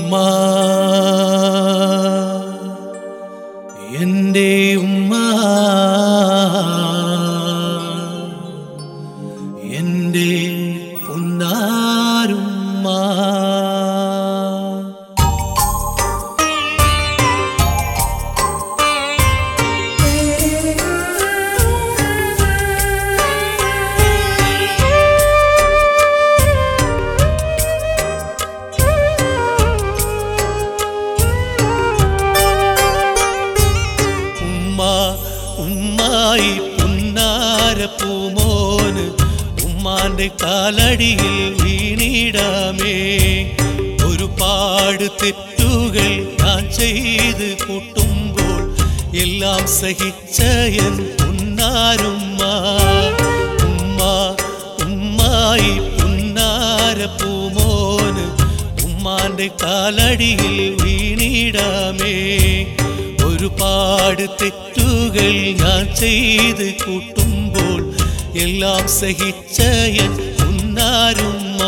ഉമ്മ എൻ്റെ ഉമ്മ എൻ്റെ പൊന്നാരുമ്മ ഉമ്മ ഉമ്മായി പുന്നാര പൂമോന് ഉമ്മാന്റെ കാലടിയിൽ വീണിടാമേ ഒരുപാട് തെറ്റുകൾ ഞാൻ ചെയ്ത് കൂട്ടുമ്പോൾ എല്ലാം സഹിച്ച എൻ പുന്നാരുമ്മ ഉമ്മ ഉമ്മായി പുന്നാര പൂമോന് ഉമ്മാന്റെ കാലടിയിൽ വീണിടാമേ ഒരുപാട് തെറ്റുകൾ ഞാൻ ചെയ്ത് കൂട്ടുമ്പോൾ എല്ലാം സഹിച്ച എൻ ഉന്നാരുമ്മ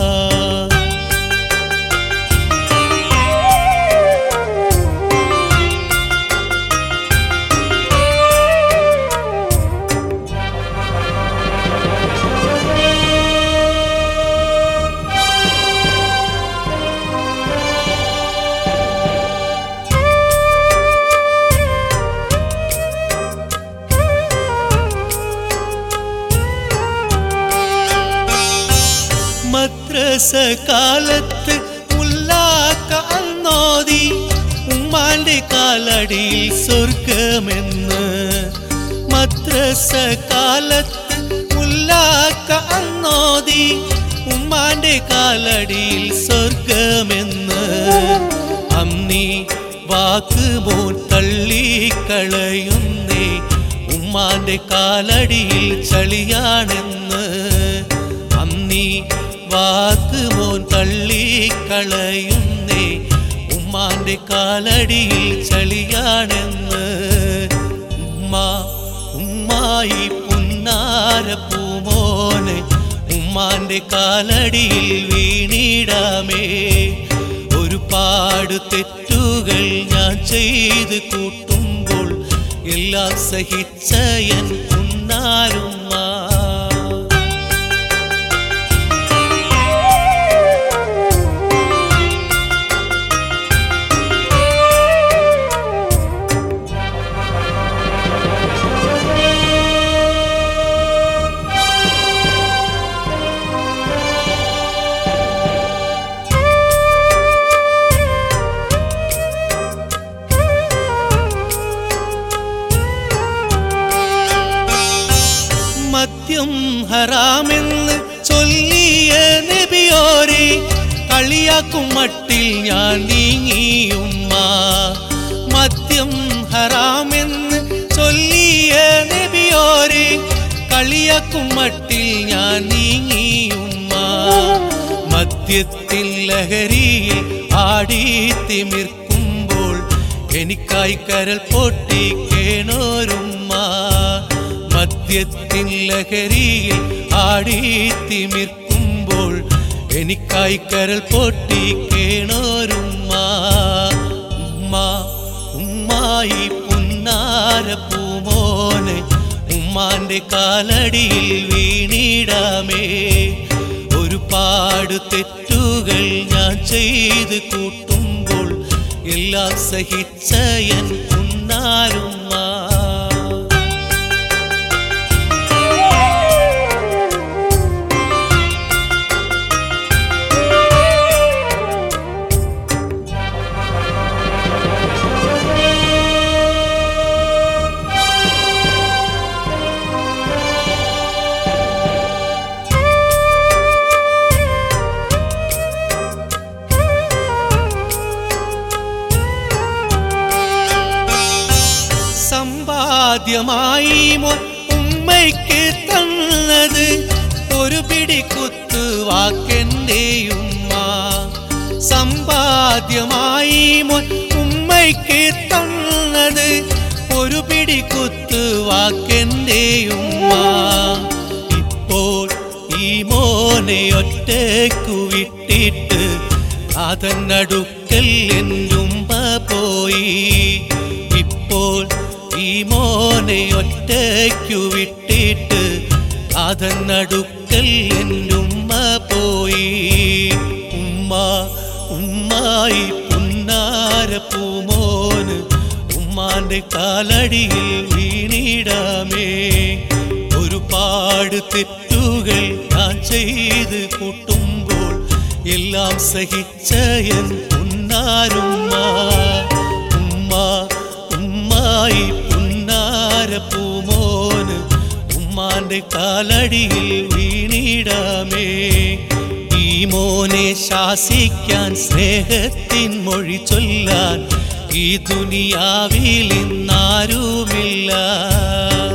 മദ്രസ കാലത്ത് ഉല്ലാക്ക അന്നോതി ഉമ്മാന്റെ കാലടിയിൽ സ്വർഗമെന്ന് മദ്രസ കാലത്ത് ഉല്ലാക്ക അന്നോതി ഉമ്മാന്റെ കാലടിയിൽ സ്വർഗമെന്ന് അന്നീ വാക്ക് മോൻ തള്ളിക്കളയുന്നേ ഉമ്മാന്റെ കാലടിയിൽ ചളിയാണെന്ന് അന്നീ വാക്ക് മോൻ തള്ളിക്കളയുന്നേ ഉമ്മാന്റെ കാലടിയിൽ ചളിയാണെന്ന് ഉമ്മ ഉമ്മായി പുന്നാര പൂമോനെ ഉമ്മാന്റെ കാലടിയിൽ വീണിടാമേ ഒരുപാട് തെറ്റുകൾ ഞാൻ ചെയ്ത് കൂട്ടുമ്പോൾ എല്ലാം സഹിച്ച എൻ പുന്നാരുമ്മ മദ്യം ഹറാമെന്ന് ചൊല്ലിയ നബിയോരെ കളിയാക്കും മട്ടിൽ ഞാൻ നീങ്ങിയുമ്മ മദ്യം ഹറാമെന്ന് ചൊല്ലിയ നബിയോരെ കളിയാക്കും മട്ടിൽ ഞാൻ നീങ്ങിയുമ്മ മദ്യത്തിൽ ലഹരിയിൽ ആടി തിമിർക്കുമ്പോൾ എനിക്കായി കരൽ പൊട്ടി കേണോരുമ്മ മദ്യത്തിൻ ലഹരിയിൽ ആടി തിമിർക്കുമ്പോൾ എനിക്കായി കരൽ പൊട്ടി കേണോരുമ്മ ഉമ്മ ഉമ്മായി പുന്നാര പൂമോനെ ഉമ്മാന്റെ കാലടിയിൽ വീണിടാമേ ഒരുപാട് തെറ്റുകൾ ഞാൻ ചെയ്ത് കൂട്ടുമ്പോൾ എല്ലാം സഹിച്ച എൻ പുന്നാരുമ്മ സമ്പാദ്യമായി മോൻ ഉമ്മയ്ക്ക് തന്നത് ഒരു പിടി കുത്തു വാക്കെൻ്റെ ഉമ്മ സമ്പാദ്യമായി മോൻ ഉമ്മയ്ക്ക് തന്നത് ഒരു പിടി കുത്തു വാക്കെൻ്റെ ഉമ്മ ഇപ്പോൾ ഈ മോനെ ഒറ്റക്കു വിട്ടിട്ട് അതന്നടുക്കൽ എന്നുമ്പ പോയി ഇപ്പോൾ ഈ മോനെ ഒറ്റയ്ക്കു വിട്ടിട്ട് അതന്നടുക്കൽ എന്നുമ്മ പോയി ഉമ്മ ഉമ്മായി പുന്നാര പൂമോന് ഉമ്മാന്റെ കാലടിയിൽ വീണിടാമേ ഒരുപാട് തെറ്റുകൾ ഞാൻ ചെയ്ത് കൂട്ടുമ്പോൾ എല്ലാം സഹിച്ച എൻ പുന്നാരുമ്മ ഉമ്മ ഉമ്മായി പുന്നാര പൂമോന് ഉമ്മാന്റെ കാലടിയിൽ വീണിടാമേ ഈ മോനെ ശാസിക്കാൻ സ്നേഹത്തിൻ മൊഴി ചൊല്ലാൻ ഈ ദുനിയാവിൽ ഇന്നാരുമില്ല